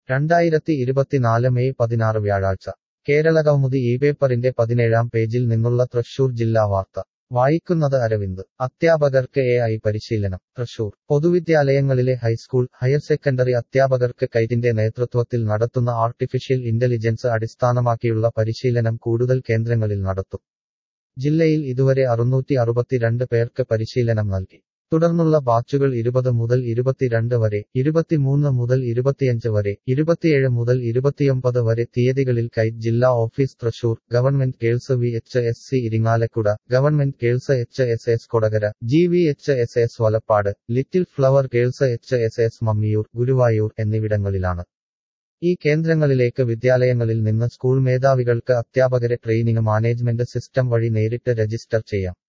രണ്ടായിരത്തി ഇരുപത്തിനാല് മെയ് പതിനാറ് വ്യാഴാഴ്ച കേരളകൗമുദി ഈ പേപ്പറിന്റെ പതിനേഴാം പേജിൽ നിന്നുള്ള തൃശൂർ ജില്ലാ വാർത്ത വായിക്കുന്നത് അരവിന്ദ് അധ്യാപകർക്ക് എ ഐ പരിശീലനം തൃശൂർ പൊതുവിദ്യാലയങ്ങളിലെ ഹൈസ്കൂൾ ഹയർ സെക്കൻഡറി അധ്യാപകർക്ക് കൈറ്റിന്റെ നേതൃത്വത്തിൽ നടത്തുന്ന ആർട്ടിഫിഷ്യൽ ഇന്റലിജൻസ് അടിസ്ഥാനമാക്കിയുള്ള പരിശീലനം കൂടുതൽ കേന്ദ്രങ്ങളിൽ നടത്തും ജില്ലയിൽ ഇതുവരെ അറുന്നൂറ്റി അറുപത്തിരണ്ട് പേർക്ക് പരിശീലനം നൽകി തുടർന്നുള്ള ബാച്ചുകൾ ഇരുപത് മുതൽ ഇരുപത്തിരണ്ട് വരെ ഇരുപത്തിമൂന്ന് മുതൽ ഇരുപത്തിയഞ്ച് വരെ ഇരുപത്തിയേഴ് മുതൽ ഇരുപത്തിയൊമ്പത് വരെ തീയതികളിൽ കൈറ്റ് ജില്ലാ office Thrissur government girls V H S C Irinjalakuda government girls H S S Kodakara G V H S S Valappad Little Flower girls H S S Mammiyur Guruvayur എന്നിവിടങ്ങളിലാണ് ഈ കേന്ദ്രങ്ങളിലേക്ക് വിദ്യാലയങ്ങളിൽ നിന്ന് സ്കൂൾ മേധാവികൾക്ക് അധ്യാപകരെ ട്രെയിനിങ് മാനേജ്മെന്റ് സിസ്റ്റം വഴി നേരിട്ട് രജിസ്റ്റർ ചെയ്യാം